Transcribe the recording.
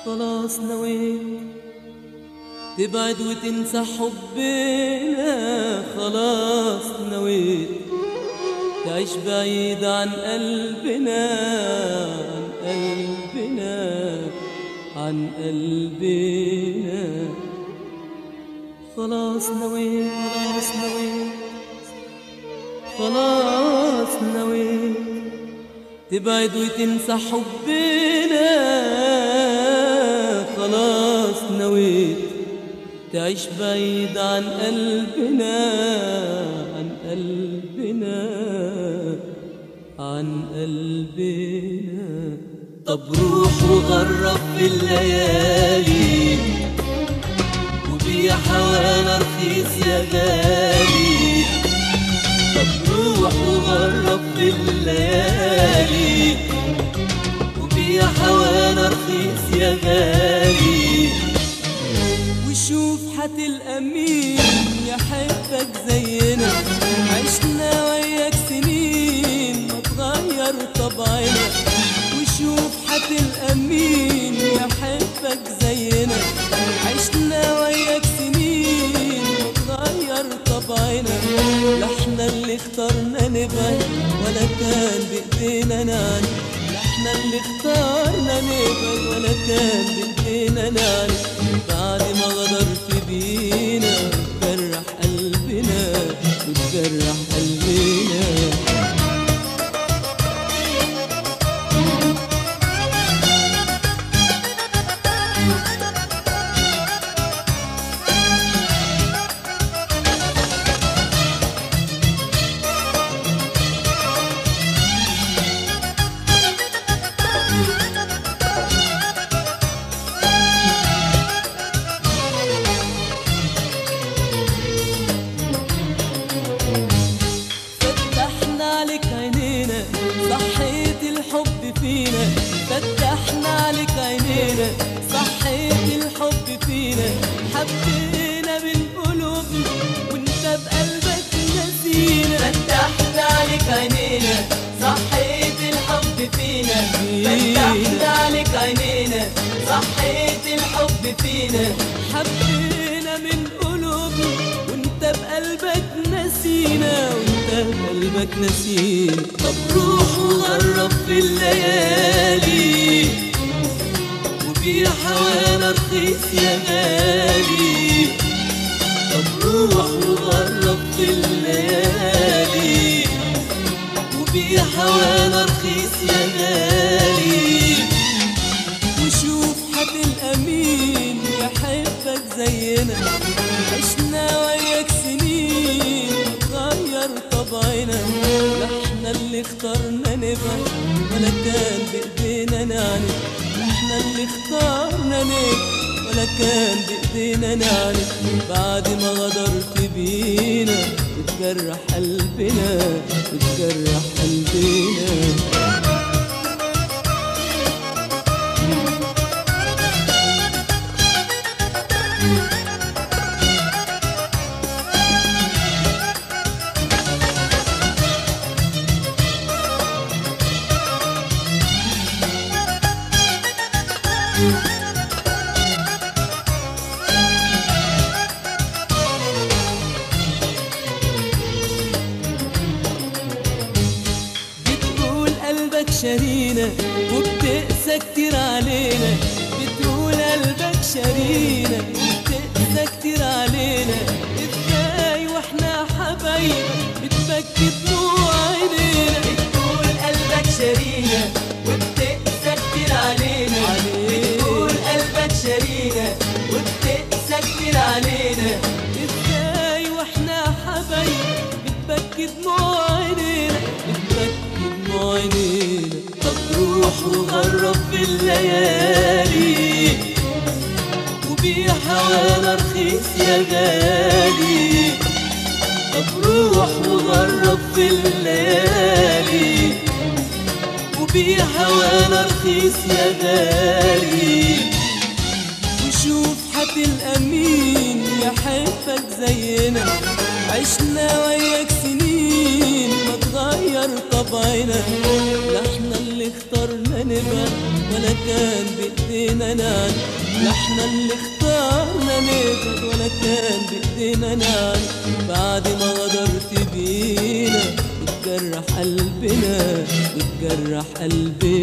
خلاص نويت تبعد وتنسى حبنا خلاص نويت تعيش بعيد عن قلبنا عن قلبنا عن قلبنا خلاص نويت خلاص نويت خلاص نويت تبعد وتنسى حبنا خلاص نويت تعيش بعيد عن قلبنا عن قلبنا عن قلبنا طب روح وغرب في الليالي وبيع حوانا رخيص يا غالي طب روح وغرب في الليالي وبيع حوانا رخيص يا غالي وشوف هتلقى مين يحبك زينا عشنا وياك سنين ما تغير طبعنا وشوف هتلقى مين يحبك زينا عشنا وياك سنين ما تغير طبعنا لا احنا اللي اخترنا نبعد ولا كان بايدينا نعرف لا احنا اللي اخترنا نبعد ولا كان بايدينا نعرف بعد ما غدرت بينا وتجرح قلبنا وتجرح قلبنا فتحنا عليك عينينا صحيت الحب فينا فتحنا عليك عينينا صحيت الحب فينا حبينا بالقلوب وانت بقلبك نسينا فتحنا عليك عينينا صحيت الحب فينا فتحنا عليك عينينا صحيت الحب فينا حبينا من قلوبنا وانت بقلبك نسينا وانت بقلبك نسينا طب روح وغرب في الليالي وبيع حوانا رخيص يا غالي طب روح وغرب في الليالي وبيع حوانا رخيص يا غالي وشوف هتلقى مين يحبك زينا عشنا وياك سنين غير طبعنا لا احنا اللي اخترنا نبعد ولا كان بايدينا نعرف لا احنا اللي اخترنا نبعد ولا كان بايدينا نعرف بعد ما غدرت بينا وتجرح قلبنا وتجرح قلبنا بتقول قلبك شارينا وبتقسى كتير علينا بتقول قلبك شارينا وبتقسى كتير علينا ازاي واحنا حبايب بتبكي دموع عينينا بتقول قلبك شارينا وبتقسى كتير علينا بتقول قلبك شارينا وبتقسى كتير علينا ازاي واحنا حبايب بتبكي دموع عينينا بتبكي دموع عينينا طب روح وغرب في الليالي وبيع حوانا رخيص يا غالي طب روح وغرب في الليالي وبيع حوانا رخيص يا غالي وشوف هتلقى مين يحبك زينا عشنا وياك سنين ما تغير طبعنا لا احنا اللي اخترنا نبعد ولا كان بايدينا نعمل لا احنا اللي اخترنا نبعد ولا كان بايدينا نعمل بعد ما غدرت بينا وتجرح قلبنا وتجرح قلبنا